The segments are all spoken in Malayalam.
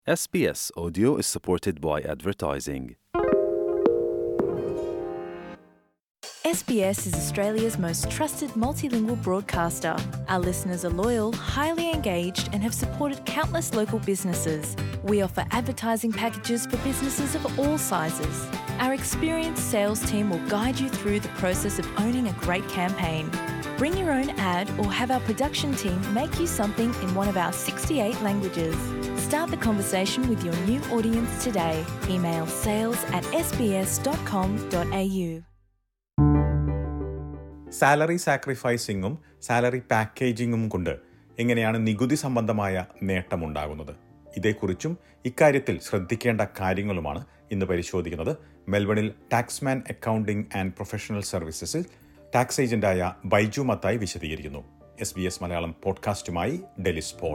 SBS Audio is supported by advertising. SBS is Australia's most trusted multilingual broadcaster. Our listeners are loyal, highly engaged, and have supported countless local businesses. We offer advertising packages for businesses of all sizes. Our experienced sales team will guide you through the process of owning a great campaign. Bring your own ad or have our production team make you something in one of our 68 languages. Start the conversation with your new audience today. Email sales at sbs.com.au. Salary സാക്രിഫൈസിങ്ങും സാലറി പാക്കേജിങ്ങും കൊണ്ട് എങ്ങനെയാണ് നികുതി സംബന്ധമായ നേട്ടമുണ്ടാകുന്നത് ഇതേക്കുറിച്ചും ഇക്കാര്യത്തിൽ ശ്രദ്ധിക്കേണ്ട കാര്യങ്ങളുമാണ് ഇന്ന് പരിശോധിക്കുന്നത് മെൽബണിൽ ടാക്സ്മാൻ അക്കൗണ്ടിംഗ് ആൻഡ് പ്രൊഫഷണൽ സർവീസസിൽ ടാക്സ് ഏജന്റായ ബൈജു മത്തായി വിശദീകരിക്കുന്നു എസ് ബി എസ് മലയാളം പോഡ്കാസ്റ്റുമായി ഡെലിസ് പോൾ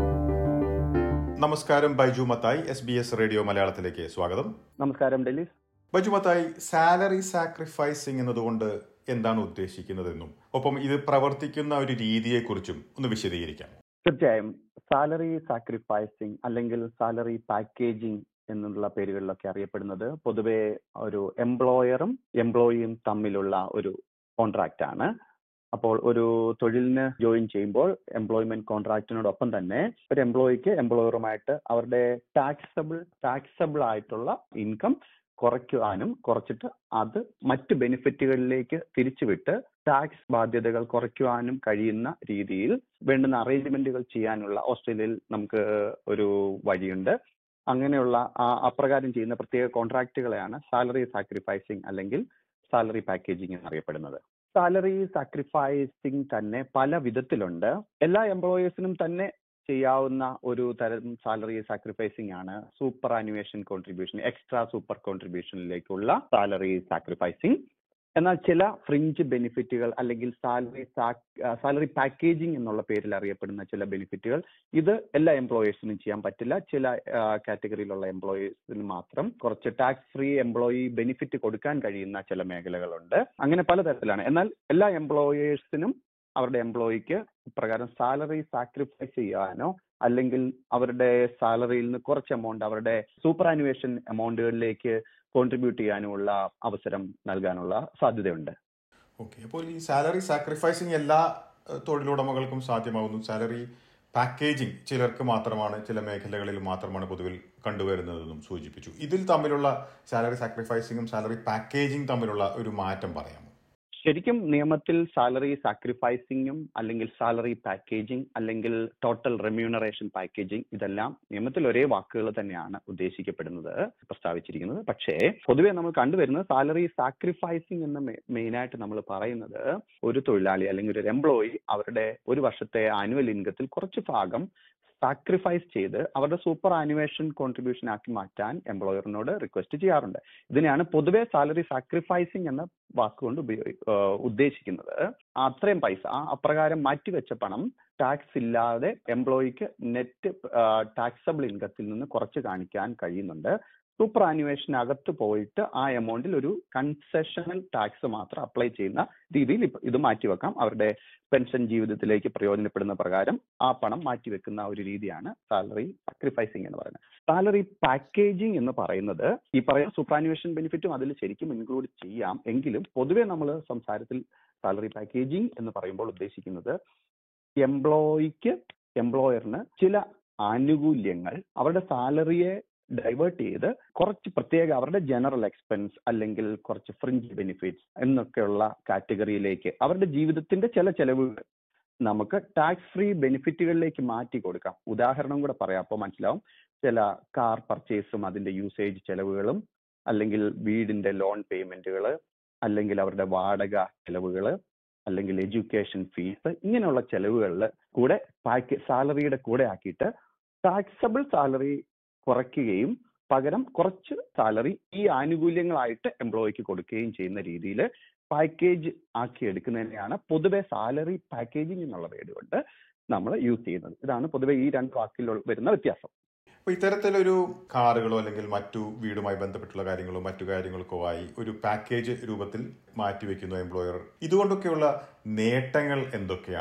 നമസ്കാരം Baiju Mathai S B S radio മലയാളത്തിലേക്ക് സ്വാഗതം നമസ്കാരം Delys Baiju Mathai salary sacrificing എന്നതുകൊണ്ട് എന്താണ് ഉദ്ദേശിക്കുന്നതെന്നും ഒപ്പം ഇത് പ്രവർത്തിക്കുന്ന ഒരു രീതിയെക്കുറിച്ചും ഒന്ന് വിശദീകരിക്കാം തീർച്ചയായും സാലറി സാക്രിഫൈസിങ് അല്ലെങ്കിൽ സാലറി പാക്കേജിംഗ് എന്നുള്ള പേരുകളിലൊക്കെ അറിയപ്പെടുന്നത് പൊതുവെ ഒരു എംപ്ലോയറും എംപ്ലോയിയും തമ്മിലുള്ള ഒരു കോൺട്രാക്റ്റ് ആണ് അപ്പോൾ ഒരു തൊഴിലിന് ജോയിൻ ചെയ്യുമ്പോൾ എംപ്ലോയ്മെന്റ് കോൺട്രാക്റ്റിനോടൊപ്പം തന്നെ ഒരു എംപ്ലോയിക്ക് എംപ്ലോയറുമായിട്ട് അവരുടെ ടാക്സബിൾ ടാക്സബിൾ ആയിട്ടുള്ള ഇൻകം കുറയ്ക്കുവാനും കുറച്ചിട്ട് അത് മറ്റ് ബെനിഫിറ്റുകളിലേക്ക് തിരിച്ചുവിട്ട് ടാക്സ് ബാധ്യതകൾ കുറയ്ക്കുവാനും കഴിയുന്ന രീതിയിൽ വേണ്ടുന്ന അറേഞ്ച്മെന്റുകൾ ചെയ്യാനുള്ള ഓസ്ട്രേലിയയിൽ നമുക്ക് ഒരു വഴിയുണ്ട് അങ്ങനെയുള്ള ആ അപ്രകാരം ചെയ്യുന്ന പ്രത്യേക കോൺട്രാക്റ്റുകളെയാണ് സാലറി സാക്രിഫൈസിങ് അല്ലെങ്കിൽ സാലറി പാക്കേജിംഗ് എന്നറിയപ്പെടുന്നത് സാലറി സാക്രിഫൈസിങ് തന്നെ പല വിധത്തിലുണ്ട് എല്ലാ എംപ്ലോയേഴ്സിനും തന്നെ ചെയ്യാവുന്ന ഒരു തരം സാലറി സാക്രിഫൈസിംഗ് ആണ് superannuation contribution extra super കോൺട്രിബ്യൂഷനിലേക്കുള്ള സാലറി സാക്രിഫൈസിംഗ് എന്നാൽ ചില ഫ്രിഞ്ച് ബെനിഫിറ്റുകൾ അല്ലെങ്കിൽ സാലറി സാലറി പാക്കേജിംഗ് എന്നുള്ള പേരിൽ അറിയപ്പെടുന്ന ചില ബെനിഫിറ്റുകൾ ഇത് എല്ലാ എംപ്ലോയേഴ്സിനും ചെയ്യാൻ പറ്റില്ല ചില കാറ്റഗറിയിലുള്ള എംപ്ലോയേഴ്സിന് മാത്രം കുറച്ച് ടാക്സ് ഫ്രീ എംപ്ലോയി ബെനിഫിറ്റ് കൊടുക്കാൻ കഴിയുന്ന ചില മേഖലകളുണ്ട് അങ്ങനെ പലതരത്തിലാണ് എന്നാൽ എല്ലാ എംപ്ലോയേഴ്സിനും അവരുടെ എംപ്ലോയിക്ക് ഇപ്രകാരം സാലറി സാക്രിഫൈസ് ചെയ്യാനോ അല്ലെങ്കിൽ അവരുടെ സാലറിയിൽ നിന്ന് കുറച്ച് എമൗണ്ട് അവരുടെ സൂപ്പർ ആനുവേഷൻ എമൗണ്ടുകളിലേക്ക് കോൺട്രിബ്യൂട്ട് ചെയ്യാനുമുള്ള അവസരം നൽകാനുള്ള സാധ്യതയുണ്ട് ഓക്കെ അപ്പോൾ ഈ സാലറി സാക്രിഫൈസിങ് എല്ലാ തൊഴിലുടമകൾക്കും സാധ്യമാകുന്നു സാലറി പാക്കേജിംഗ് ചിലർക്ക് മാത്രമാണ് ചില മേഖലകളിൽ മാത്രമാണ് പൊതുവിൽ കണ്ടുവരുന്നതെന്നും സൂചിപ്പിച്ചു ഇതിൽ തമ്മിലുള്ള സാലറി സാക്രിഫൈസിങ്ങും സാലറി പാക്കേജിംഗ് തമ്മിലുള്ള ഒരു മാറ്റം പറയാമോ ശരിക്കും നിയമത്തിൽ സാലറി സാക്രിഫൈസിങ്ങും അല്ലെങ്കിൽ സാലറി പാക്കേജിംഗ് അല്ലെങ്കിൽ ടോട്ടൽ റെമ്യൂണറേഷൻ പാക്കേജിംഗ് ഇതെല്ലാം നിയമത്തിൽ ഒരേ വാക്കുകൾ തന്നെയാണ് ഉദ്ദേശിക്കപ്പെടുന്നത് പ്രസ്താവിച്ചിരിക്കുന്നത് പക്ഷേ പൊതുവെ നമ്മൾ കണ്ടുവരുന്നത് സാലറി സാക്രിഫൈസിംഗ് എന്ന് മെയിനായിട്ട് നമ്മൾ പറയുന്നത് ഒരു തൊഴിലാളി അല്ലെങ്കിൽ ഒരു എംപ്ലോയി അവരുടെ ഒരു വർഷത്തെ ആനുവൽ ഇൻകത്തിൽ കുറച്ച് ഭാഗം സാക്രിഫൈസ് ചെയ്ത് അവരുടെ സൂപ്പർ ആനുവേഷൻ കോൺട്രിബ്യൂഷൻ ആക്കി മാറ്റാൻ എംപ്ലോയറിനോട് റിക്വസ്റ്റ് ചെയ്യാറുണ്ട് ഇതിനെയാണ് പൊതുവെ സാലറി സാക്രിഫൈസിങ് എന്ന വാക്കുകൊണ്ട് ഉപയോഗി ഉദ്ദേശിക്കുന്നത് അത്രയും പൈസ ആ അപ്രകാരം മാറ്റിവെച്ച പണം ടാക്സ് ഇല്ലാതെ എംപ്ലോയിക്ക് നെറ്റ് ടാക്സബിൾ ഇൻകത്തിൽ നിന്ന് കുറച്ച് കാണിക്കാൻ കഴിയുന്നുണ്ട് സൂപ്പർ ആനുവേഷനകത്ത് പോയിട്ട് ആ എമൗണ്ടിൽ ഒരു കൺസെഷണൽ ടാക്സ് മാത്രം അപ്ലൈ ചെയ്യുന്ന രീതിയിൽ ഇത് മാറ്റിവെക്കാം അവരുടെ പെൻഷൻ ജീവിതത്തിലേക്ക് പ്രയോജനപ്പെടുന്ന പ്രകാരം ആ പണം മാറ്റിവെക്കുന്ന ഒരു രീതിയാണ് സാലറി സാക്രിഫൈസിങ് എന്ന് പറയുന്നത് സാലറി പാക്കേജിംഗ് എന്ന് പറയുന്നത് ഈ പറയുന്ന സൂപ്പർ ആനുവേഷൻ ബെനിഫിറ്റും അതിൽ ശരിക്കും ഇൻക്ലൂഡ് ചെയ്യാം എങ്കിലും പൊതുവെ നമ്മൾ സംസാരത്തിൽ സാലറി പാക്കേജിംഗ് എന്ന് പറയുമ്പോൾ ഉദ്ദേശിക്കുന്നത് എംപ്ലോയിക്ക് എംപ്ലോയറിന് ചില ആനുകൂല്യങ്ങൾ അവരുടെ സാലറിയെ ഡൈവേർട്ട് ചെയ്ത് കുറച്ച് പ്രത്യേക അവരുടെ ജനറൽ എക്സ്പെൻസ് അല്ലെങ്കിൽ കുറച്ച് ഫ്രിഞ്ച് ബെനിഫിറ്റ്സ് എന്നൊക്കെയുള്ള കാറ്റഗറിയിലേക്ക് അവരുടെ ജീവിതത്തിന്റെ ചില ചെലവുകൾ നമുക്ക് ടാക്സ് ഫ്രീ ബെനിഫിറ്റുകളിലേക്ക് മാറ്റി കൊടുക്കാം ഉദാഹരണം കൂടെ പറയാം അപ്പോൾ മനസ്സിലാവും ചില കാർ പർച്ചേസും അതിന്റെ യൂസേജ് ചെലവുകളും അല്ലെങ്കിൽ വീടിന്റെ ലോൺ പേയ്മെന്റുകൾ അല്ലെങ്കിൽ അവരുടെ വാടക ചെലവുകൾ അല്ലെങ്കിൽ എഡ്യൂക്കേഷൻ ഫീസ് ഇങ്ങനെയുള്ള ചെലവുകളിൽ കൂടെ പാക്ക് സാലറിയുടെ കൂടെ ആക്കിയിട്ട് ടാക്സബിൾ സാലറി കുറയ്ക്കുകയും പകരം കുറച്ച് സാലറി ഈ ആനുകൂല്യങ്ങളായിട്ട് എംപ്ലോയിക്ക് കൊടുക്കുകയും ചെയ്യുന്ന രീതിയിൽ പാക്കേജ് ആക്കി എടുക്കുന്നതിനെയാണ് പൊതുവെ സാലറി പാക്കേജിംഗ് എന്നുള്ള പേര് കൊണ്ട് നമ്മൾ യൂസ് ചെയ്യുന്നത് ഇതാണ് പൊതുവെ ഈ രണ്ട് വാക്കിൽ വരുന്ന വ്യത്യാസം അപ്പൊ ഇത്തരത്തിലൊരു കാറുകളോ അല്ലെങ്കിൽ മറ്റു വീടുമായി ബന്ധപ്പെട്ടുള്ള കാര്യങ്ങളോ മറ്റു കാര്യങ്ങൾക്കോ ആയി ഒരു പാക്കേജ് രൂപത്തിൽ മാറ്റിവെക്കുന്നു എംപ്ലോയർ ഇതുകൊണ്ടൊക്കെയുള്ള നേട്ടങ്ങൾ എന്തൊക്കെയാണുള്ളത്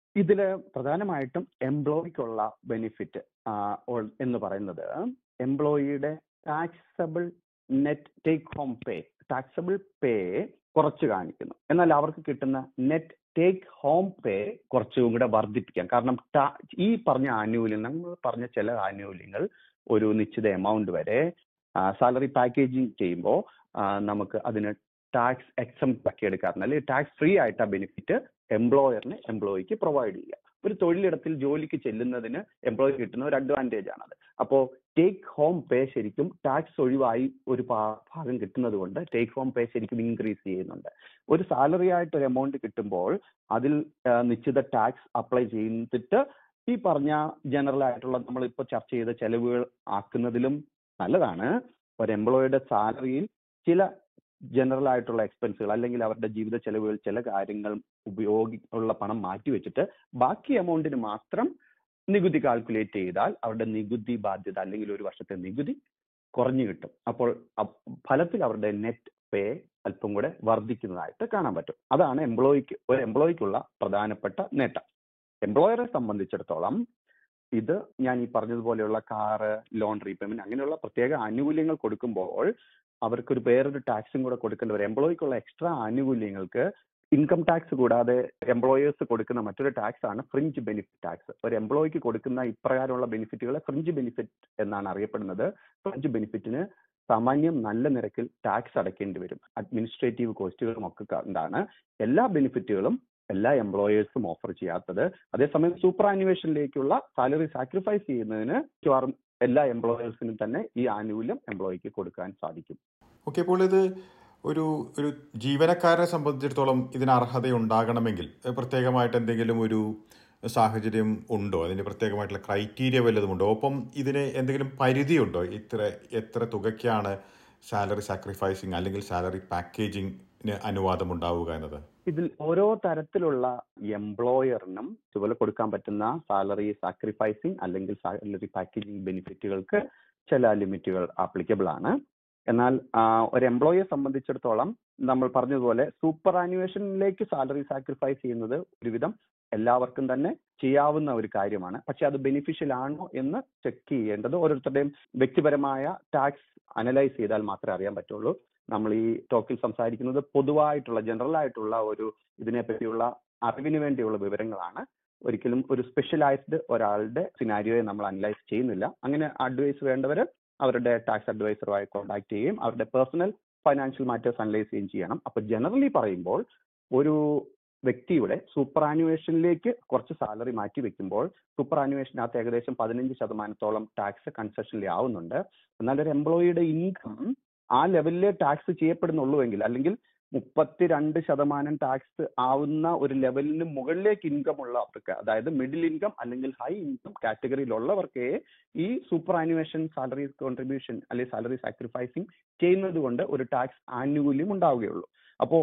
ഇതില് പ്രധാനമായിട്ടും എംപ്ലോയിക്കുള്ള ബെനിഫിറ്റ് എന്ന് പറയുന്നത് എംപ്ലോയിയുടെ taxable net take home pay taxable pay കുറച്ച് കാണിക്കുന്നു എന്നാൽ അവർക്ക് കിട്ടുന്ന നെറ്റ് ടേക്ക് ഹോം പേ കുറച്ചും കൂടെ വർദ്ധിപ്പിക്കാം കാരണം ഈ പറഞ്ഞ ആനുകൂല്യം നമ്മൾ പറഞ്ഞ ചില ആനുകൂല്യങ്ങൾ ഒരു നിശ്ചിത എമൗണ്ട് വരെ സാലറി പാക്കേജിങ് ചെയ്യുമ്പോൾ നമുക്ക് അതിന് ടാക്സ് എക്സം ആക്കി എടുക്കാറുണ്ട് അല്ലെങ്കിൽ ടാക്സ് ഫ്രീ ആയിട്ട് ആ ബെനിഫിറ്റ് എംപ്ലോയറിന് എംപ്ലോയിക്ക് പ്രൊവൈഡ് ചെയ്യുക ഒരു തൊഴിലിടത്തിൽ ജോലിക്ക് ചെല്ലുന്നതിന് എംപ്ലോയി കിട്ടുന്ന ഒരു അഡ്വാൻറ്റേജ് ആണത് അപ്പോൾ ടേക്ക് ഹോം പേ ശരിക്കും ടാക്സ് ഒഴിവായി ഒരു ഭാഗം കിട്ടുന്നത് കൊണ്ട് ടേക്ക് ഹോം പേ ശരിക്കും ഇൻക്രീസ് ചെയ്യുന്നുണ്ട് ഒരു സാലറി ആയിട്ട് ഒരു എമൗണ്ട് കിട്ടുമ്പോൾ അതിൽ നിശ്ചിത ടാക്സ് അപ്ലൈ ചെയ്തിട്ട് ഈ പറഞ്ഞ ജനറൽ ആയിട്ടുള്ള നമ്മൾ ഇപ്പോൾ ചർച്ച ചെയ്ത ചെലവുകൾ ആക്കുന്നതിലും നല്ലതാണ് ഒരു എംപ്ലോയിയുടെ സാലറിയിൽ ചില ജനറൽ ആയിട്ടുള്ള എക്സ്പെൻസുകൾ അല്ലെങ്കിൽ അവരുടെ ജീവിത ചെലവുകൾ ചില കാര്യങ്ങൾ ഉപയോഗി ഉള്ള പണം മാറ്റി വെച്ചിട്ട് ബാക്കി എമൗണ്ടിന് മാത്രം നികുതി കാൽക്കുലേറ്റ് ചെയ്താൽ അവരുടെ നികുതി ബാധ്യത അല്ലെങ്കിൽ ഒരു വർഷത്തെ നികുതി കുറഞ്ഞു കിട്ടും അപ്പോൾ ഫലത്തിൽ അവരുടെ നെറ്റ് പേ അല്പം കൂടെ വർദ്ധിക്കുന്നതായിട്ട് കാണാൻ പറ്റും അതാണ് എംപ്ലോയിക്ക് ഒരു എംപ്ലോയിക്കുള്ള പ്രധാനപ്പെട്ട നേട്ടം എംപ്ലോയറെ സംബന്ധിച്ചിടത്തോളം ഇത് ഞാൻ ഈ പറഞ്ഞതുപോലെയുള്ള കാറ് ലോൺ റീപേയ്മെന്റ് അങ്ങനെയുള്ള പ്രത്യേക ആനുകൂല്യങ്ങൾ കൊടുക്കുമ്പോൾ അവർക്കൊരു വേറൊരു ടാക്സും കൂടെ കൊടുക്കേണ്ടി വരും എംപ്ലോയിക്കുള്ള എക്സ്ട്രാ ആനുകൂല്യങ്ങൾക്ക് ഇൻകം ടാക്സ് കൂടാതെ എംപ്ലോയേഴ്സ് കൊടുക്കുന്ന മറ്റൊരു ടാക്സ് ആണ് ഫ്രിഞ്ച് ബെനിഫിറ്റ് ടാക്സ് ഒരു എംപ്ലോയിക്ക് കൊടുക്കുന്ന ഇപ്രകാരമുള്ള ബെനിഫിറ്റുകളെ ഫ്രിഞ്ച് ബെനിഫിറ്റ് എന്നാണ് അറിയപ്പെടുന്നത് ഫ്രിഞ്ച് ബെനിഫിറ്റിന് സാമാന്യം നല്ല നിരക്കിൽ ടാക്സ് അടയ്ക്കേണ്ടി വരും അഡ്മിനിസ്ട്രേറ്റീവ് കോസ്റ്റുകളും ഒക്കെ ഉണ്ടാണ് എല്ലാ ബെനിഫിറ്റുകളും എല്ലാ എംപ്ലോയേഴ്സും ഓഫർ ചെയ്യാത്തത് അതേസമയം സൂപ്പർ ആനുവേഷനിലേക്കുള്ള സാലറി സാക്രിഫൈസ് ചെയ്യുന്നതിന് മിക്കവാറും എല്ലാ എംപ്ലോയേഴ്സിനും തന്നെ ഈ ആനുകൂല്യം എംപ്ലോയിക്ക് കൊടുക്കാൻ സാധിക്കും ഓക്കെ അപ്പോൾ ഇത് ഒരു ഒരു ജീവനക്കാരെ സംബന്ധിച്ചിടത്തോളം ഇതിന് അർഹത ഉണ്ടാകണമെങ്കിൽ പ്രത്യേകമായിട്ട് എന്തെങ്കിലും ഒരു സാഹചര്യം ഉണ്ടോ അതിന് പ്രത്യേകമായിട്ടുള്ള ക്രൈറ്റീരിയ വല്ലതുമുണ്ടോ ഒപ്പം ഇതിന് എന്തെങ്കിലും പരിധിയുണ്ടോ ഇത്ര എത്ര തുകയ്ക്കാണ് സാലറി സാക്രിഫൈസിങ് അല്ലെങ്കിൽ സാലറി പാക്കേജിങ്ങിന് അനുവാദം ഉണ്ടാവുക എന്നത് ഇതിൽ ഓരോ തരത്തിലുള്ള എംപ്ലോയറിനും ഇതുപോലെ കൊടുക്കാൻ പറ്റുന്ന സാലറി സാക്രിഫൈസിങ് അല്ലെങ്കിൽ സാലറി പാക്കേജിംഗ് ബെനിഫിറ്റുകൾക്ക് ചില ലിമിറ്റുകൾ ആപ്ലിക്കബിൾ ആണ് എന്നാൽ ഒരു എംപ്ലോയിയെ സംബന്ധിച്ചിടത്തോളം നമ്മൾ പറഞ്ഞതുപോലെ സൂപ്പർ ആനുവേഷനിലേക്ക് സാലറി സാക്രിഫൈസ് ചെയ്യുന്നത് ഒരുവിധം എല്ലാവർക്കും തന്നെ ചെയ്യാവുന്ന ഒരു കാര്യമാണ് പക്ഷെ അത് ബെനിഫിഷ്യൽ ആണോ എന്ന് ചെക്ക് ചെയ്യേണ്ടത് ഓരോരുത്തരുടെയും വ്യക്തിപരമായ ടാക്സ് അനലൈസ് ചെയ്താൽ മാത്രമേ അറിയാൻ പറ്റുള്ളൂ നമ്മൾ ഈ ടോക്കിൽ സംസാരിക്കുന്നത് പൊതുവായിട്ടുള്ള ജനറൽ ആയിട്ടുള്ള ഒരു ഇതിനെ പറ്റിയുള്ള അറിവിന് വേണ്ടിയുള്ള വിവരങ്ങളാണ് ഒരിക്കലും ഒരു സ്പെഷ്യലൈസ്ഡ് ഒരാളുടെ സിനാരിയോയെ നമ്മൾ അനലൈസ് ചെയ്യുന്നില്ല അങ്ങനെ അഡ്വൈസ് വേണ്ടവർ അവരുടെ ടാക്സ് അഡ്വൈസറുമായി കോൺടാക്ട് ചെയ്യുകയും അവരുടെ പേഴ്സണൽ ഫൈനാൻഷ്യൽ മാറ്റേഴ്സ് അനലൈസ് ചെയ്യുകയും ചെയ്യണം അപ്പൊ ജനറലി പറയുമ്പോൾ ഒരു വ്യക്തിയുടെ സൂപ്പർ ആനുവേഷനിലേക്ക് കുറച്ച് സാലറി മാറ്റി വെക്കുമ്പോൾ സൂപ്പർ ആനുവേഷനകത്ത് ഏകദേശം പതിനഞ്ച് ശതമാനത്തോളം ടാക്സ് കൺസെഷനിൽ ആവുന്നുണ്ട് എന്നാൽ ഒരു എംപ്ലോയിയുടെ ഇൻകം ആ ലെവലിലെ ടാക്സ് ചെയ്യപ്പെടുന്നുള്ളൂവെങ്കിൽ അല്ലെങ്കിൽ മുപ്പത്തിരണ്ട് ശതമാനം ടാക്സ് ആവുന്ന ഒരു ലെവലിന് മുകളിലേക്ക് ഇൻകം ഉള്ളവർക്ക് അതായത് മിഡിൽ ഇൻകം അല്ലെങ്കിൽ ഹൈ ഇൻകം കാറ്റഗറിയിലുള്ളവർക്കേ ഈ സൂപ്പർ ആനുവേഷൻ സാലറി കോൺട്രിബ്യൂഷൻ അല്ലെങ്കിൽ സാലറി സാക്രിഫൈസിങ് ചെയ്യുന്നത് കൊണ്ട് ഒരു ടാക്സ് ആനുകൂല്യം ഉണ്ടാവുകയുള്ളൂ അപ്പോൾ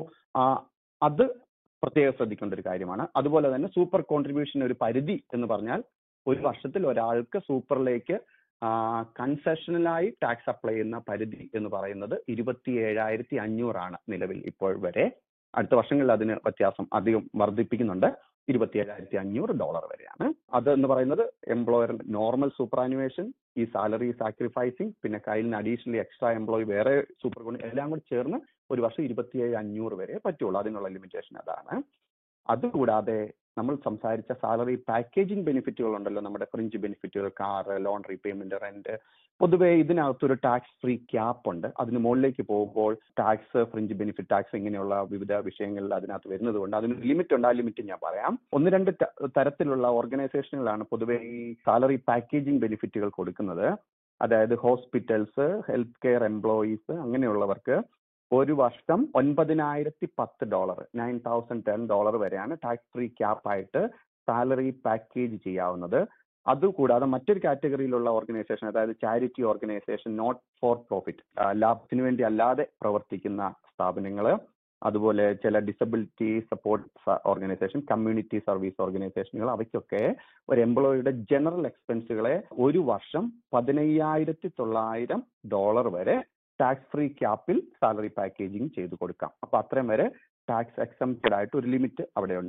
അത് പ്രത്യേകം ശ്രദ്ധിക്കേണ്ട ഒരു കാര്യമാണ് അതുപോലെ തന്നെ സൂപ്പർ കോൺട്രിബ്യൂഷൻ ഒരു പരിധി എന്ന് പറഞ്ഞാൽ ഒരു വർഷത്തിൽ ഒരാൾക്ക് സൂപ്പറിലേക്ക് കൺസെഷണലായി ടാക്സ് അപ്ലൈ ചെയ്യുന്ന പരിധി എന്ന് പറയുന്നത് ഇരുപത്തി ഏഴായിരത്തി അഞ്ഞൂറാണ് നിലവിൽ ഇപ്പോൾ വരെ അടുത്ത വർഷങ്ങളിൽ അതിന് വ്യത്യാസം അധികം വർദ്ധിപ്പിക്കുന്നുണ്ട് ഇരുപത്തി ഏഴായിരത്തി അഞ്ഞൂറ് ഡോളർ വരെയാണ് അത് എന്ന് പറയുന്നത് എംപ്ലോയർ നോർമൽ സൂപ്പർ ആനുവേഷൻ ഈ സാലറി സാക്രിഫൈസിങ് പിന്നെ കയ്യിൽ നിന്ന് അഡീഷണലി എക്സ്ട്രാ എംപ്ലോയി വേറെ സൂപ്പർ കൊണ്ട് എല്ലാം കൂടി ചേർന്ന് ഒരു വർഷം ഇരുപത്തിയേഴ് അഞ്ഞൂറ് വരെ പറ്റുള്ളൂ അതിനുള്ള ലിമിറ്റേഷൻ അതാണ് അതുകൂടാതെ നമ്മൾ സംസാരിച്ച സാലറി പാക്കേജിംഗ് ബെനിഫിറ്റുകൾ ഉണ്ടല്ലോ നമ്മുടെ ഫ്രിഞ്ച് ബെനിഫിറ്റുകൾ കാറ് ലോൺ റീപേയ്മെന്റ് റെന്റ് പൊതുവേ ഇതിനകത്തൊരു ടാക്സ് ഫ്രീ ക്യാപ്പ് ഉണ്ട് അതിന് മുകളിലേക്ക് പോകുമ്പോൾ ടാക്സ് ഫ്രിഞ്ച് ബെനിഫിറ്റ് ടാക്സ് ഇങ്ങനെയുള്ള വിവിധ വിഷയങ്ങളിൽ അതിനകത്ത് വരുന്നത് കൊണ്ട് അതിന് ലിമിറ്റ് ഉണ്ട് ആ ലിമിറ്റ് ഞാൻ പറയാം ഒന്ന് രണ്ട് തരത്തിലുള്ള ഓർഗനൈസേഷനുകളാണ് പൊതുവെ ഈ സാലറി പാക്കേജിംഗ് ബെനിഫിറ്റുകൾ കൊടുക്കുന്നത് അതായത് ഹോസ്പിറ്റൽസ് ഹെൽത്ത് കെയർ എംപ്ലോയീസ് അങ്ങനെയുള്ളവർക്ക് ഒരു വർഷം ഒൻപതിനായിരത്തി പത്ത് dollar nine thousand ten dollar വരെയാണ് ടാക്സ് ഫ്രീ ക്യാപ്പ് ആയിട്ട് സാലറി പാക്കേജ് ചെയ്യാവുന്നത് അതുകൂടാതെ മറ്റൊരു കാറ്റഗറിയിലുള്ള ഓർഗനൈസേഷൻ അതായത് charity organisation not for profit ലാഭത്തിന് വേണ്ടി അല്ലാതെ പ്രവർത്തിക്കുന്ന സ്ഥാപനങ്ങൾ അതുപോലെ ചില disability support organisation community service ഓർഗനൈസേഷനുകൾ അവയ്ക്കൊക്കെ ഒരു എംപ്ലോയിയുടെ ജനറൽ എക്സ്പെൻസുകളെ ഒരു വർഷം പതിനയ്യായിരത്തി തൊള്ളായിരം ഡോളർ വരെ ടാക്സ് ഫ്രീ ക്യാപ്പിൽ സാലറി പാക്കേജിങ് ചെയ്തു കൊടുക്കാം അപ്പൊ അത്രയും വരെ ടാക്സ് എക്സംപ്റ്റഡ് ആയിട്ട് ഒരു ലിമിറ്റ് അവിടെയുണ്ട്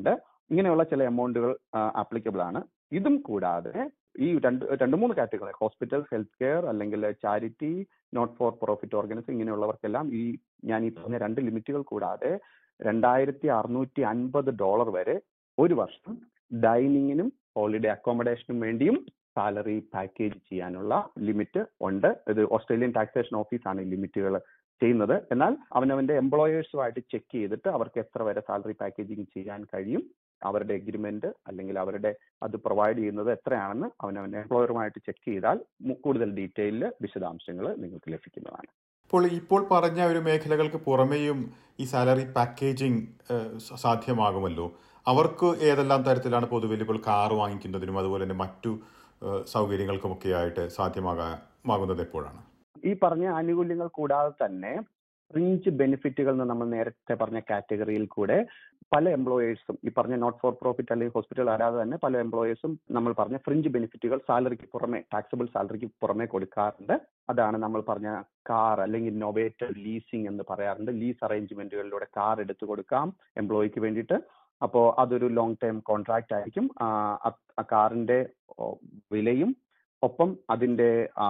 ഇങ്ങനെയുള്ള ചില എമൗണ്ടുകൾ ആപ്ലിക്കബിൾ ആണ് ഇതും കൂടാതെ ഈ രണ്ട് രണ്ട് മൂന്ന് കാറ്റഗറി ഹോസ്പിറ്റൽ ഹെൽത്ത് കെയർ അല്ലെങ്കിൽ charity not for profit organisation ഇങ്ങനെയുള്ളവർക്കെല്ലാം ഈ ഞാൻ ഈ പറഞ്ഞ രണ്ട് ലിമിറ്റുകൾ കൂടാതെ രണ്ടായിരത്തി അറുന്നൂറ്റി അൻപത് ഡോളർ വരെ ഒരു വർഷം ഡൈനിങ്ങിനും ഹോളിഡേ അക്കോമഡേഷനും വേണ്ടിയും സാലറി പാക്കേജ് ചെയ്യാനുള്ള ലിമിറ്റ് ഉണ്ട് ഇത് ഓസ്ട്രേലിയൻ ടാക്സേഷൻ ഓഫീസാണ് ഈ ലിമിറ്റുകൾ ചെയ്യുന്നത് എന്നാൽ അവനവന്റെ എംപ്ലോയേഴ്സുമായിട്ട് ചെക്ക് ചെയ്തിട്ട് അവർക്ക് എത്ര വരെ സാലറി പാക്കേജിങ് ചെയ്യാൻ കഴിയും അവരുടെ എഗ്രിമെന്റ് അല്ലെങ്കിൽ അവരുടെ അത് പ്രൊവൈഡ് ചെയ്യുന്നത് എത്രയാണെന്ന് അവനവന്റെ എംപ്ലോയറുമായിട്ട് ചെക്ക് ചെയ്താൽ മു- കൂടുതൽ ഡീറ്റെയിലിൽ വിശദാംശങ്ങൾ നിങ്ങൾക്ക് ലഭിക്കുന്നതാണ് ഇപ്പോൾ ഇപ്പോൾ പറഞ്ഞ ഒരു മേഖലകൾക്ക് പുറമേയും ഈ സാലറി പാക്കേജിംഗ് സാധ്യമാകുമല്ലോ അവർക്ക് ഏതെല്ലാം തരത്തിലാണ് പൊതുവിൽ ഇപ്പോൾ കാർ വാങ്ങിക്കുന്നതിനും അതുപോലെ തന്നെ മറ്റു ഏഹ്, സൗകര്യങ്ങൾക്കുമൊക്കെ ആയിട്ട് സാധ്യമാകാമാകുന്നത് എപ്പോഴാണ് ഈ പറഞ്ഞ ആനുകൂല്യങ്ങൾ കൂടാതെ തന്നെ ഫ്രിഞ്ച് ബെനിഫിറ്റുകൾ എന്ന് നമ്മൾ നേരത്തെ പറഞ്ഞ കാറ്റഗറിയിൽ കൂടെ പല എംപ്ലോയേഴ്സും ഈ പറഞ്ഞ നോട്ട് ഫോർ പ്രോഫിറ്റ് അല്ലെങ്കിൽ ഹോസ്പിറ്റൽ അല്ലാതെ തന്നെ പല എംപ്ലോയേഴ്സും നമ്മൾ പറഞ്ഞ ഫ്രിഞ്ച് ബെനിഫിറ്റുകൾ സാലറിക്ക് പുറമെ ടാക്സബിൾ സാലറിക്ക് പുറമെ കൊടുക്കാറുണ്ട് അതാണ് നമ്മൾ പറഞ്ഞ കാർ അല്ലെങ്കിൽ ഇന്നോവേറ്റഡ് ലീസിംഗ് എന്ന് പറയാറുണ്ട് ലീസ് അറേഞ്ച്മെന്റുകളിലൂടെ കാർ എടുത്തു കൊടുക്കാം എംപ്ലോയിക്ക് വേണ്ടിയിട്ട് അപ്പോൾ അതൊരു ലോങ് ടേം കോൺട്രാക്റ്റ് ആയിരിക്കും ആ, അ- ആ കാറിന്റെ ഓ, വിലയും ഒപ്പം അതിന്റെ ആ,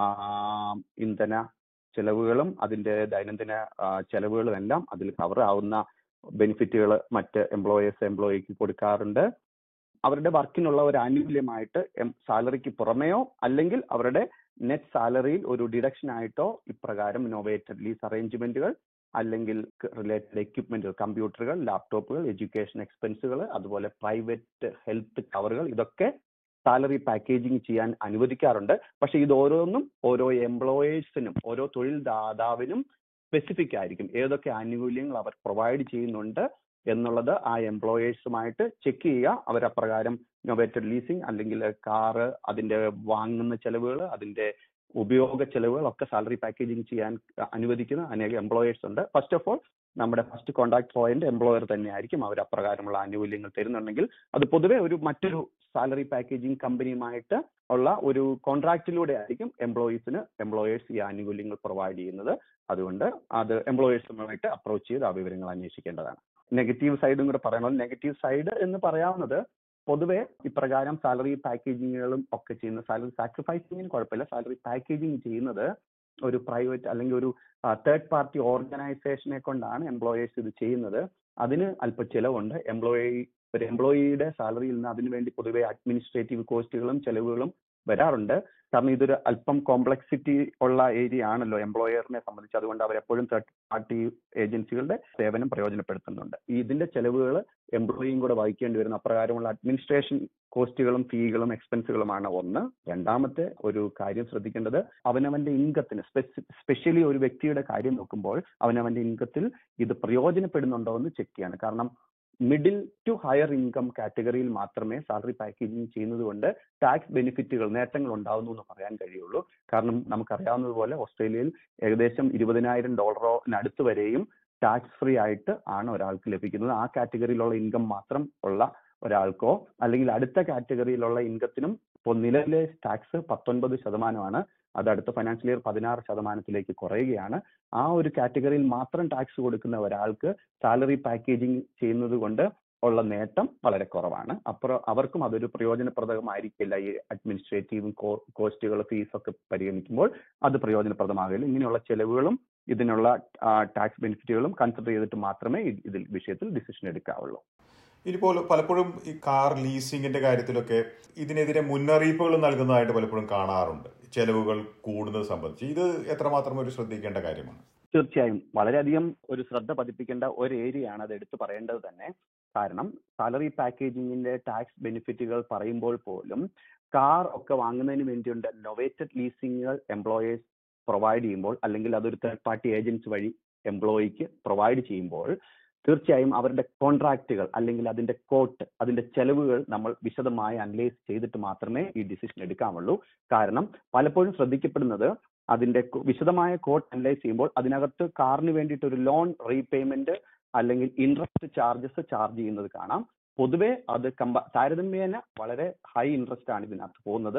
ഇന്ധന ചെലവുകളും അതിന്റെ ദൈനംദിന ആ, ചെലവുകളും എല്ലാം അതിൽ കവർ ആവുന്ന ബെനിഫിറ്റുകൾ മറ്റ് എംപ്ലോയേഴ്സ് എംപ്ലോയിക്ക് കൊടുക്കാറുണ്ട് അവരുടെ വർക്കിനുള്ള ഒരു ആനുകൂല്യമായിട്ട് സാലറിക്ക് പുറമെയോ അല്ലെങ്കിൽ അവരുടെ നെറ്റ് സാലറിയിൽ ഒരു ഡിഡക്ഷൻ ആയിട്ടോ ഇപ്രകാരം ഇന്നോവേറ്റഡ് ലീസ് അറേഞ്ച്മെന്റുകൾ അല്ലെങ്കിൽ റിലേറ്റഡ് എക്യുപ്മെന്റുകൾ കമ്പ്യൂട്ടറുകൾ ലാപ്ടോപ്പുകൾ എഡ്യൂക്കേഷൻ എക്സ്പെൻസുകൾ അതുപോലെ പ്രൈവറ്റ് ഹെൽത്ത് കവറുകൾ ഇതൊക്കെ സാലറി പാക്കേജിങ് ചെയ്യാൻ അനുവദിക്കാറുണ്ട് പക്ഷെ ഇത് ഓരോന്നും ഓരോ എംപ്ലോയേഴ്സിനും ഓരോ തൊഴിൽ ദാതാവിനും സ്പെസിഫിക് ആയിരിക്കും ഏതൊക്കെ ആനുകൂല്യങ്ങൾ അവർ പ്രൊവൈഡ് ചെയ്യുന്നുണ്ട് എന്നുള്ളത് ആ എംപ്ലോയേഴ്സുമായിട്ട് ചെക്ക് ചെയ്യുക അവരപ്രകാരം ഇന്നോവേറ്റഡ് ലീസിംഗ് അല്ലെങ്കിൽ കാറ് അതിന്റെ വാങ്ങുന്ന ചെലവുകൾ അതിന്റെ ഉപയോഗ ചെലവുകൾ ഒക്കെ സാലറി പാക്കേജിങ് ചെയ്യാൻ അനുവദിക്കുന്ന അനേക എംപ്ലോയേഴ്സ് ഉണ്ട് ഫസ്റ്റ് ഓഫ് ഓൾ നമ്മുടെ ഫസ്റ്റ് കോൺടാക്ട് പോയിന്റ് എംപ്ലോയർ തന്നെയായിരിക്കും അവർ അപ്രകാരമുള്ള ആനുകൂല്യങ്ങൾ തരുന്നുണ്ടെങ്കിൽ അത് പൊതുവെ ഒരു മറ്റൊരു സാലറി പാക്കേജിംഗ് കമ്പനിയുമായിട്ട് ഉള്ള ഒരു കോൺട്രാക്റ്റിലൂടെ ആയിരിക്കും എംപ്ലോയീസിന് എംപ്ലോയേഴ്സ് ഈ ആനുകൂല്യങ്ങൾ പ്രൊവൈഡ് ചെയ്യുന്നത് അതുകൊണ്ട് അത് എംപ്ലോയേഴ്സുമായിട്ട് അപ്രോച്ച് ചെയ്ത് ആ വിവരങ്ങൾ അന്വേഷിക്കേണ്ടതാണ് നെഗറ്റീവ് സൈഡും കൂടെ പറയണം നെഗറ്റീവ് സൈഡ് എന്ന് പറയാവുന്നത് പൊതുവെ ഇപ്രകാരം സാലറി പാക്കേജിങ്ങുകളും ഒക്കെ ചെയ്യുന്ന സാലറി സാക്രിഫൈസിങ്ങിന് കുഴപ്പമില്ല സാലറി പാക്കേജിങ് ചെയ്യുന്നത് ഒരു പ്രൈവറ്റ് അല്ലെങ്കിൽ ഒരു തേർഡ് പാർട്ടി ഓർഗനൈസേഷനെ കൊണ്ടാണ് എംപ്ലോയേഴ്സ് ഇത് ചെയ്യുന്നത് അതിന് അല്പ ചിലവുണ്ട് എംപ്ലോയി ഒരു എംപ്ലോയിയുടെ സാലറിയിൽ നിന്ന് അതിനുവേണ്ടി പൊതുവെ അഡ്മിനിസ്ട്രേറ്റീവ് കോസ്റ്റുകളും ചെലവുകളും വരാറുണ്ട് കാരണം ഇതൊരു അല്പം കോംപ്ലക്സിറ്റി ഉള്ള ഏരിയ ആണല്ലോ എംപ്ലോയറിനെ സംബന്ധിച്ച് അതുകൊണ്ട് അവർ എപ്പോഴും തേർഡ് പാർട്ടി ഏജൻസികളുടെ സേവനം പ്രയോജനപ്പെടുത്തുന്നുണ്ട് ഈ ഇതിന്റെ ചെലവുകൾ എംപ്ലോയിയും കൂടെ വഹിക്കേണ്ടി വരുന്ന അപ്രകാരമുള്ള അഡ്മിനിസ്ട്രേഷൻ കോസ്റ്റുകളും ഫീകളും എക്സ്പെൻസുകളുമാണ് ഒന്ന് രണ്ടാമത്തെ ഒരു കാര്യം ശ്രദ്ധിക്കേണ്ടത് അവനവന്റെ ഇൻകത്തിന് സ്പെഷ്യലി ഒരു വ്യക്തിയുടെ കാര്യം നോക്കുമ്പോൾ അവനവന്റെ ഇൻകത്തിൽ ഇത് പ്രയോജനപ്പെടുന്നുണ്ടോ എന്ന് ചെക്ക് ചെയ്യാണ് കാരണം മിഡിൽ ടു ഹയർ ഇൻകം കാറ്റഗറിയിൽ മാത്രമേ സാലറി പാക്കേജിങ് ചെയ്യുന്നത് കൊണ്ട് ടാക്സ് ബെനിഫിറ്റുകൾ നേട്ടങ്ങൾ ഉണ്ടാവുന്നു എന്ന് പറയാൻ കഴിയുള്ളൂ കാരണം നമുക്കറിയാവുന്നതുപോലെ ഓസ്ട്രേലിയയിൽ ഏകദേശം ഇരുപതിനായിരം ഡോളറിനടുത്ത് വരെയും ടാക്സ് ഫ്രീ ആയിട്ട് ആണ് ഒരാൾക്ക് ലഭിക്കുന്നത് ആ കാറ്റഗറിയിലുള്ള ഇൻകം മാത്രം ഉള്ള ഒരാൾക്കോ അല്ലെങ്കിൽ അടുത്ത കാറ്റഗറിയിലുള്ള ഇൻകത്തിനും ഇപ്പോൾ നിലവിലെ ടാക്സ് പത്തൊൻപത് ശതമാനമാണ് അത് അടുത്ത ഫൈനാൻഷ്യൽ ഇയർ പതിനാറ് ശതമാനത്തിലേക്ക് കുറയുകയാണ് ആ ഒരു കാറ്റഗറിയിൽ മാത്രം ടാക്സ് കൊടുക്കുന്ന ഒരാൾക്ക് സാലറി പാക്കേജിങ് ചെയ്യുന്നത് കൊണ്ട് ഉള്ള നേട്ടം വളരെ കുറവാണ് അപ്പുറം അവർക്കും അതൊരു പ്രയോജനപ്രദമായിരിക്കില്ല ഈ അഡ്മിനിസ്ട്രേറ്റീവ് കോസ്റ്റുകൾ ഫീസ് ഒക്കെ പരിഗണിക്കുമ്പോൾ അത് പ്രയോജനപ്രദമാകില്ല ഇങ്ങനെയുള്ള ചെലവുകളും ഇതിനുള്ള ടാക്സ് ബെനിഫിറ്റുകളും കൺസിഡർ ചെയ്തിട്ട് മാത്രമേ ഇ- ഇതിൽ വിഷയത്തിൽ ഡിസിഷൻ എടുക്കാവുള്ളൂ ഇനിയിപ്പോൾ പലപ്പോഴും ഈ കാർ ലീസിങ്ങിന്റെ കാര്യത്തിലൊക്കെ ഇതിനെതിരെ മുന്നറിയിപ്പുകൾ നൽകുന്നതായിട്ട് പലപ്പോഴും കാണാറുണ്ട് ചെലവുകൾ കൂടുന്നത് സംബന്ധിച്ച് ഇത് എത്രമാത്രം ഒരു ശ്രദ്ധിക്കേണ്ട കാര്യമാണ് തീർച്ചയായും വളരെയധികം ഒരു ശ്രദ്ധ പതിപ്പിക്കേണ്ട ഒരു ഏരിയ ആണ് അത് എടുത്തു പറയേണ്ടത് തന്നെ കാരണം സാലറി പാക്കേജിങ്ങിന്റെ ടാക്സ് ബെനിഫിറ്റുകൾ പറയുമ്പോൾ പോലും കാർ ഒക്കെ വാങ്ങുന്നതിന് വേണ്ടിയുണ്ട് നൊവേറ്റഡ് ലീസിങ്ങുകൾ എംപ്ലോയേഴ്സ് പ്രൊവൈഡ് ചെയ്യുമ്പോൾ അല്ലെങ്കിൽ അതൊരു തേർഡ് പാർട്ടി ഏജൻസി വഴി എംപ്ലോയിക്ക് പ്രൊവൈഡ് ചെയ്യുമ്പോൾ തീർച്ചയായും അവരുടെ കോൺട്രാക്റ്റുകൾ അല്ലെങ്കിൽ അതിന്റെ കോട്ട് അതിന്റെ ചെലവുകൾ നമ്മൾ വിശദമായി അനലൈസ് ചെയ്തിട്ട് മാത്രമേ ഈ ഡിസിഷൻ എടുക്കാമുള്ളൂ കാരണം പലപ്പോഴും ശ്രദ്ധിക്കപ്പെടുന്നത് അതിന്റെ കു- വിശദമായ കോട്ട് അനലൈസ് ചെയ്യുമ്പോൾ അതിനകത്ത് കാറിന് വേണ്ടിയിട്ട് ഒരു ലോൺ റീപേയ്മെന്റ് അല്ലെങ്കിൽ ഇൻട്രസ്റ്റ് ചാർജസ് ചാർജ് ചെയ്യുന്നത് കാണാം പൊതുവെ അത് കമ്പ താരതമ്യേന വളരെ ഹൈ ഇൻട്രസ്റ്റ് ആണ് ഇതിനകത്ത് പോകുന്നത്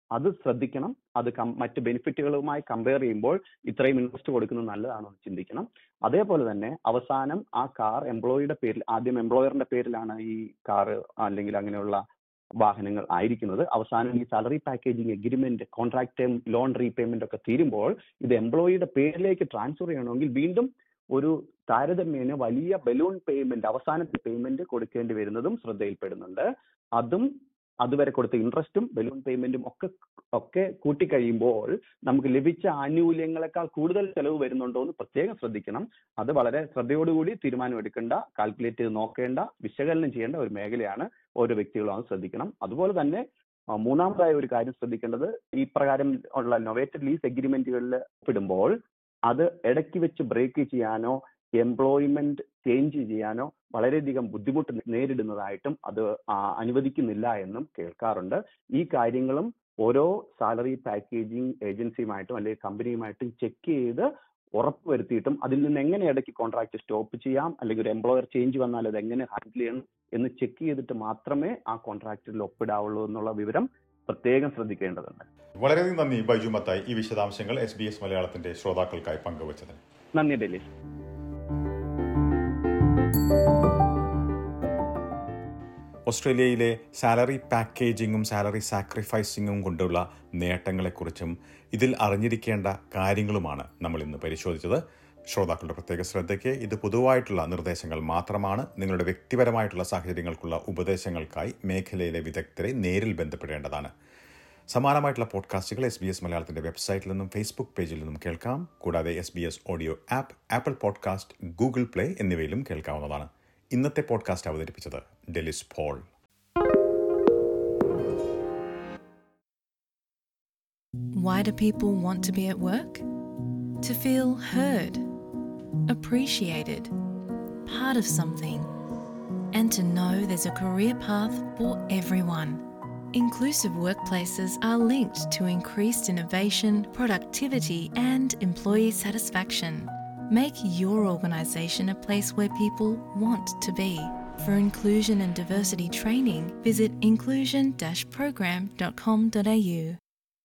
അത് ശ്രദ്ധിക്കണം അത് കം- മറ്റ് ബെനിഫിറ്റുകളുമായി കമ്പയർ ചെയ്യുമ്പോൾ ഇത്രയും ഇൻട്രസ്റ്റ് കൊടുക്കുന്നത് നല്ലതാണോ എന്ന് ചിന്തിക്കണം അതേപോലെ തന്നെ അവസാനം ആ കാർ എംപ്ലോയിയുടെ പേരിൽ ആദ്യം എംപ്ലോയറിന്റെ പേരിലാണ് ഈ കാർ അല്ലെങ്കിൽ അങ്ങനെയുള്ള വാഹനങ്ങൾ ആയിരിക്കുന്നത് അവസാനം ഈ salary packaging agreement contract loan repayment ഒക്കെ തീരുമ്പോൾ ഇത് എംപ്ലോയിയുടെ പേരിലേക്ക് ട്രാൻസ്ഫർ ചെയ്യണമെങ്കിൽ വീണ്ടും ഒരു താരതമ്യേന വലിയ ബലൂൺ പേയ്മെന്റ് അവസാനത്തെ പേയ്മെന്റ് കൊടുക്കേണ്ടി വരുന്നതും ശ്രദ്ധയിൽപ്പെടുന്നുണ്ട് അതും അതുവരെ കൊടുത്ത ഇൻട്രസ്റ്റും ബലൂൺ പേയ്മെന്റും ഒക്കെ ഒക്കെ കൂട്ടിക്കഴിയുമ്പോൾ നമുക്ക് ലഭിച്ച ആനുകൂല്യങ്ങളെക്കാൾ കൂടുതൽ ചെലവ് വരുന്നുണ്ടോ എന്ന് പ്രത്യേകം ശ്രദ്ധിക്കണം അത് വളരെ ശ്രദ്ധയോടുകൂടി തീരുമാനമെടുക്കേണ്ട കാൽക്കുലേറ്റ് ചെയ്ത് നോക്കേണ്ട വിശകലനം ചെയ്യേണ്ട ഒരു മേഖലയാണ് ഓരോ വ്യക്തികളും അത് ശ്രദ്ധിക്കണം അതുപോലെ തന്നെ ആ, മൂന്നാമതായ ഒരു കാര്യം ശ്രദ്ധിക്കേണ്ടത് ഈ പ്രകാരം ഉള്ള നൊവേറ്റഡ് ലീസ് എഗ്രിമെന്റുകളിൽ ഒപ്പിടുമ്പോൾ അത് ഇടയ്ക്ക് വെച്ച് ബ്രേക്ക് ചെയ്യാനോ എംപ്ലോയ്മെന്റ് ചേഞ്ച് ചെയ്യാനോ വളരെയധികം ബുദ്ധിമുട്ട് നേരിടുന്നതായിട്ടും അത് ആ, അനുവദിക്കുന്നില്ല എന്നും കേൾക്കാറുണ്ട് ഈ കാര്യങ്ങളും ഓരോ സാലറി പാക്കേജിങ് ഏജൻസിയുമായിട്ടും അല്ലെങ്കിൽ കമ്പനിയുമായിട്ടും ചെക്ക് ചെയ്ത് ഉറപ്പുവരുത്തിയിട്ടും അതിൽ നിന്ന് എങ്ങനെ ഇടയ്ക്ക് കോൺട്രാക്ട് സ്റ്റോപ്പ് ചെയ്യാം അല്ലെങ്കിൽ ഒരു എംപ്ലോയർ ചേഞ്ച് വന്നാൽ അത് എങ്ങനെ ഹാൻഡിൽ ചെയ്യണം എന്ന് ചെക്ക് ചെയ്തിട്ട് മാത്രമേ ആ കോൺട്രാക്റ്റിൽ ഒപ്പിടാവുള്ളൂ എന്നുള്ള വിവരം പ്രത്യേകം ശ്രദ്ധിക്കേണ്ടതുണ്ട് വളരെയധികം നന്ദി ബൈജു മത്തായി ഈ വിശദാംശങ്ങൾ എസ് ബി എസ് മലയാളത്തിന്റെ ശ്രോതാക്കൾക്കായി പങ്കുവച്ചതിന് നന്ദി ഡെലീസ് ഓസ്ട്രേലിയയിലെ സാലറി പാക്കേജിങ്ങും സാലറി സാക്രിഫൈസിങ്ങും കൊണ്ടുള്ള നേട്ടങ്ങളെക്കുറിച്ചും ഇതിൽ അറിഞ്ഞിരിക്കേണ്ട കാര്യങ്ങളുമാണ് നമ്മൾ ഇന്ന് പരിശോധിച്ചത് ശ്രോതാക്കളുടെ പ്രത്യേക ശ്രദ്ധയ്ക്ക് ഇത് പൊതുവായിട്ടുള്ള നിർദ്ദേശങ്ങൾ മാത്രമാണ് നിങ്ങളുടെ വ്യക്തിപരമായിട്ടുള്ള സാഹചര്യങ്ങൾക്കുള്ള ഉപദേശങ്ങൾക്കായി മേഖലയിലെ വിദഗ്ധരെ നേരിൽ ബന്ധപ്പെടേണ്ടതാണ് സമാനമായിട്ടുള്ള പോഡ്കാസ്റ്റുകൾ എസ് ബി എസ് മലയാളത്തിന്റെ വെബ്സൈറ്റിൽ നിന്നും ഫേസ്ബുക്ക് പേജിൽ നിന്നും കേൾക്കാം കൂടാതെ S B S audio app Apple podcast Google Play എന്നിവയിലും കേൾക്കാവുന്നതാണ് ഇന്നത്തെ പോഡ്കാസ്റ്റ് അവതരിപ്പിച്ചത് Delys Paul Why do people want to be at work? To feel heard, appreciated, part of something, and to know there's a career path for everyone. Inclusive workplaces are linked to increased innovation, productivity, and employee satisfaction. Make your organisation a place where people want to be. For inclusion and diversity training, visit inclusion-program.com.au.